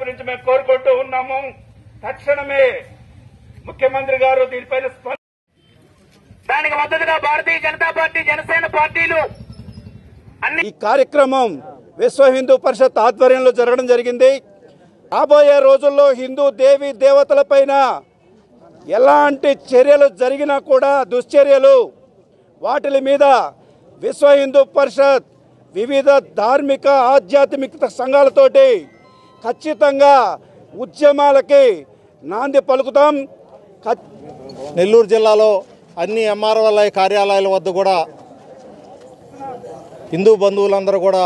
నుంచి మేము కోరుకుంటూ ఉన్నాము తక్షణమే ముఖ్యమంత్రి గారు దీనిపైన స్పంద దానికి మద్దతుగా భారతీయ జనతా పార్టీ జనసేన పార్టీలు అన్ని ఈ కార్యక్రమం విశ్వ హిందూ పరిషత్ ఆధ్వర్యంలో జరగడం జరిగింది రాబోయే రోజుల్లో హిందూ దేవి దేవతలపైన ఎలాంటి చర్యలు జరిగినా కూడా దుశ్చర్యలు వాటి మీద విశ్వ హిందూ పరిషత్ వివిధ ధార్మిక ఆధ్యాత్మిక సంఘాలతోటి ఖచ్చితంగా ఉద్యమాలకి నాంది పలుకుతాం ఖ- నెల్లూరు జిల్లాలో అన్ని ఎంఆర్ఓలై కార్యాలయాల వద్ద కూడా హిందూ బంధువులందరూ కూడా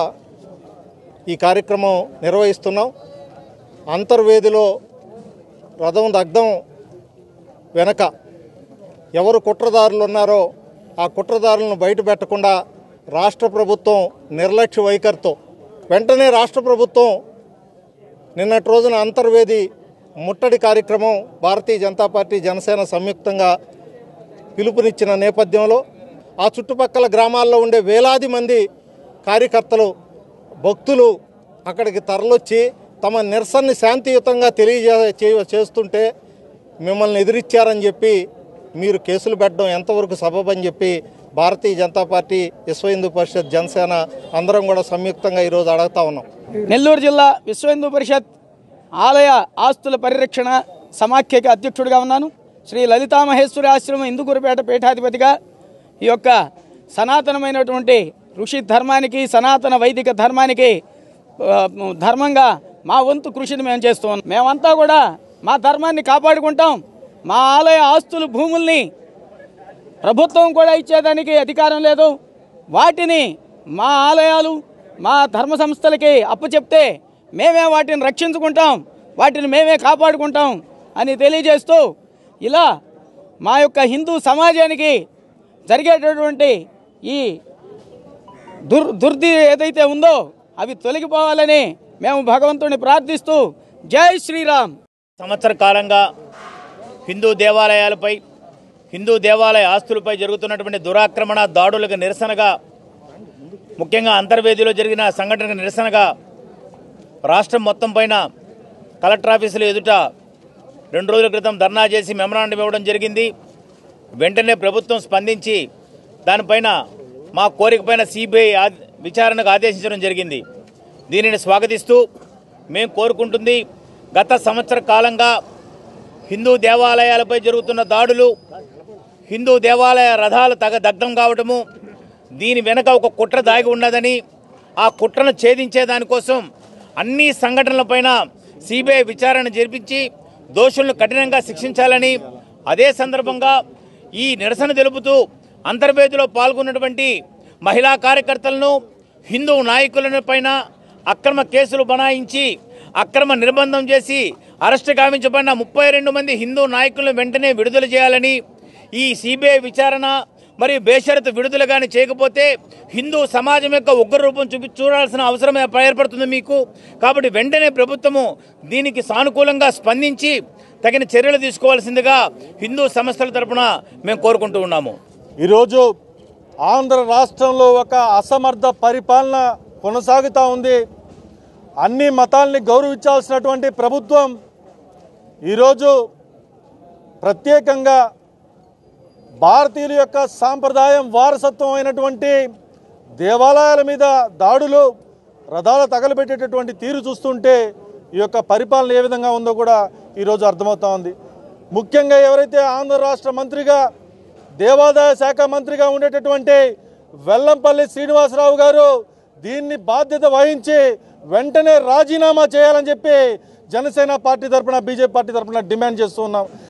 ఈ కార్యక్రమం నిర్వహిస్తున్నాం అంతర్వేదిలో రథం దగ్ధం వెనక ఎవరు కుట్రదారులు ఉన్నారో ఆ కుట్రదారులను బయట పెట్టకుండా రాష్ట్ర ప్రభుత్వం నిర్లక్ష్య వైఖరితో వెంటనే రాష్ట్ర ప్రభుత్వం నిన్నటి రోజున అంతర్వేది ముట్టడి కార్యక్రమం భారతీయ జనతా పార్టీ జనసేన సంయుక్తంగా పిలుపునిచ్చిన నేపథ్యంలో ఆ చుట్టుపక్కల గ్రామాల్లో ఉండే వేలాది మంది కార్యకర్తలు భక్తులు అక్కడికి తరలొచ్చి తమ నిరసనని శాంతియుతంగా తెలియజే చే- చేస్తుంటే మిమ్మల్ని ఎదిరిచ్చారని చెప్పి మీరు కేసులు పెట్టడం ఎంతవరకు సబబని చెప్పి భారతీయ జనతా పార్టీ విశ్వ హిందూ పరిషత్ జనసేన అందరం కూడా సంయుక్తంగా ఈరోజు అడుగుతా ఉన్నాం నెల్లూరు జిల్లా విశ్వ హిందూ పరిషత్ ఆలయ ఆస్తుల పరిరక్షణ సమాఖ్యకి అధ్యక్షుడిగా ఉన్నాను శ్రీ లలితామహేశ్వరి ఆశ్రమం ఇందుకూరుపేట పీఠాధిపతిగా ఈ యొక్క సనాతనమైనటువంటి ఋషి ధర్మానికి సనాతన వైదిక ధర్మానికి ఆ, ధర్మంగా మా వంతు కృషిని మేము చేస్తూ ఉన్నాం మేమంతా కూడా మా ధర్మాన్ని కాపాడుకుంటాం మా ఆలయ ఆస్తులు భూముల్ని ప్రభుత్వం కూడా ఇచ్చేదానికి అధికారం లేదు వాటిని మా ఆలయాలు మా ధర్మ సంస్థలకి అప్పచెప్తే మేమే వాటిని రక్షించుకుంటాం వాటిని మేమే కాపాడుకుంటాం అని తెలియజేస్తూ ఇలా మా యొక్క హిందూ సమాజానికి జరిగేటటువంటి ఈ దుర్ దుర్ది ఏదైతే ఉందో అవి తొలగిపోవాలని మేము భగవంతుని ప్రార్థిస్తూ జై శ్రీరామ్ సంవత్సర కాలంగా హిందూ దేవాలయాలపై హిందూ దేవాలయ ఆస్తులపై జరుగుతున్నటువంటి దురాక్రమణ దాడులకు నిరసనగా ముఖ్యంగా అంతర్వేదిలో జరిగిన సంఘటనకు నిరసనగా రాష్ట్రం మొత్తం పైన కలెక్టర్ ఆఫీసుల ఎదుట రెండు రోజుల క్రితం ధర్నా చేసి మెమరాండం ఇవ్వడం జరిగింది వెంటనే ప్రభుత్వం స్పందించి దానిపైన మా కోరిక పైన సిబిఐ ఆ- విచారణకు ఆదేశించడం జరిగింది దీనిని స్వాగతిస్తూ మేము కోరుకుంటుంది గత సంవత్సర కాలంగా హిందూ దేవాలయాలపై జరుగుతున్న దాడులు హిందూ దేవాలయ రథాలు తగ దగ్ధం కావటము దీని వెనక ఒక కుట్ర దాగి ఉన్నదని ఆ కుట్రను ఛేదించే దానికోసం అన్ని సంఘటనలపైన సిబిఐ విచారణ జరిపించి దోషులను కఠినంగా శిక్షించాలని అదే సందర్భంగా ఈ నిరసన తెలుపుతూ అంతర్వేదిలో పాల్గొన్నటువంటి మహిళా కార్యకర్తలను హిందూ నాయకులను పైన అక్రమ కేసులు బనాయించి అక్రమ నిర్బంధం చేసి అరెస్టు గావించబడిన ముప్పై రెండు మంది హిందూ నాయకులను వెంటనే విడుదల చేయాలని ఈ సిబిఐ విచారణ మరియు బేషరతు విడుదల కానీ చేయకపోతే హిందూ సమాజం యొక్క ఉగ్ర రూపం చూపి చూడాల్సిన అవసరం ఏర్పడుతుంది మీకు కాబట్టి వెంటనే ప్రభుత్వము దీనికి సానుకూలంగా స్పందించి తగిన చర్యలు తీసుకోవాల్సిందిగా హిందూ సంస్థల తరపున మేము కోరుకుంటూ ఉన్నాము ఈరోజు ఆంధ్ర రాష్ట్రంలో ఒక అసమర్థ పరిపాలన కొనసాగుతూ ఉంది అన్ని మతాల్ని గౌరవించాల్సినటువంటి ప్రభుత్వం ఈరోజు ప్రత్యేకంగా భారతీయుల యొక్క సాంప్రదాయం వారసత్వం అయినటువంటి దేవాలయాల మీద దాడులు రథాలు తగలబెట్టేటటువంటి తీరు చూస్తుంటే ఈ యొక్క పరిపాలన ఏ విధంగా ఉందో కూడా ఈరోజు అర్థమవుతా ఉంది ముఖ్యంగా ఎవరైతే ఆంధ్ర రాష్ట్ర మంత్రిగా దేవాదాయ శాఖ మంత్రిగా ఉండేటటువంటి వెల్లంపల్లి శ్రీనివాసరావు గారు దీన్ని బాధ్యత వహించి వెంటనే రాజీనామా చేయాలని చెప్పి జనసేన పార్టీ తరపున బీజేపీ పార్టీ తరపున డిమాండ్ చేస్తూ ఉన్నాం